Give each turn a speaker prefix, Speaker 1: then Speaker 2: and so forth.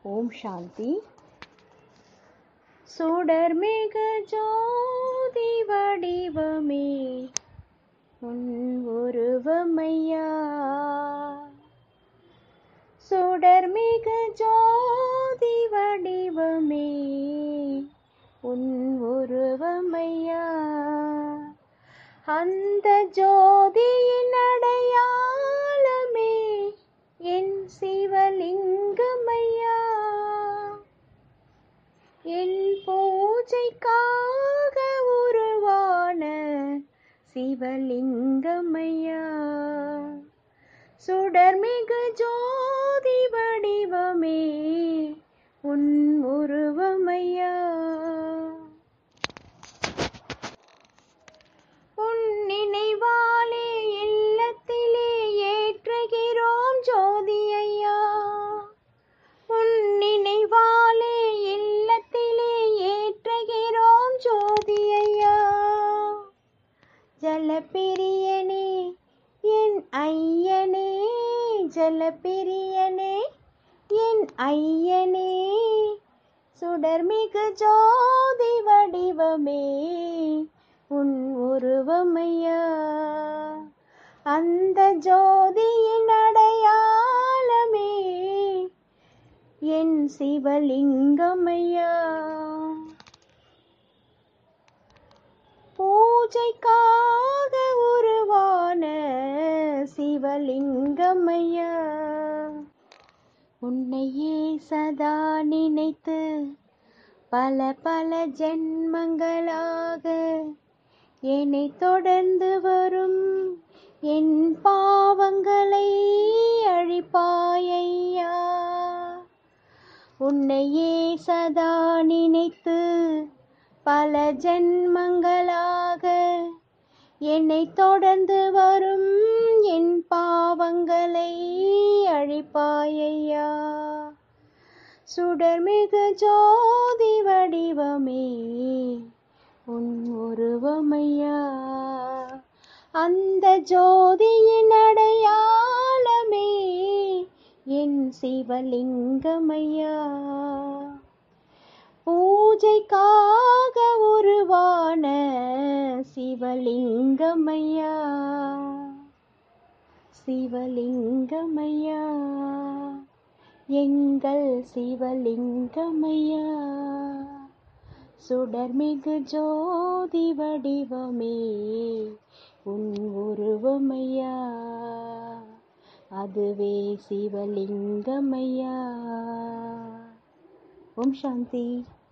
Speaker 1: ஓம் சாந்தி சுடர்மிகு ஜோதி வடிவமே உன் உருவமையா சுடர்மிகு ஜோதி வடிவமே உன் உருவமையா அந்த ஜோதியின் அடையாளமே என் சிவலிங்கமையா என் பூஜைக்காக உருவான சிவலிங்கமையா சுடர்மிகு ஜோதி வடிவமே உன் உருவமையா உன் நினைவாலே இல்லத்திலே ஏற்றுகிறோம் ஜோதி ஐயா உன் நினைவாலே இல்லத்திலே ஏற்றுகிறோம் ஜோதி ஐயா ஜலப்பிரியனே என் ஐயனே ஜலப்பிரியனே என் ஐயனே சுடர்மிகு ஜோதி வடிவமே உன் உருவமையா அந்த ஜோதியின் அடையாளமே என் சிவலிங்கமையா பூஜைக்காக உருவான சிவலிங்கமையா உன்னையே சதா நினைத்து பல பல ஜென்மங்களாக என்னை தொடர்ந்து வரும் என் பாவங்களை அழிப்பாயையா உன்னையே சதா நினைத்து பல ஜென்மங்களாக என்னை தொடர்ந்து வரும் என் பாவங்களை அழிப்பாயையா சுடர்மிகு ஜோதி வடிவமே உன் உருவமையா அந்த ஜோதியின் அடையாளமே என் சிவலிங்கமையா பூஜைக்காக உருவான சிவலிங்கமையா சிவலிங்கமையா எங்கள் சிவலிங்கமையா சுடர்மிகு ஜோதி வடிவமே உன் உருவமையா அதுவே சிவலிங்கமையா ஓம் சாந்தி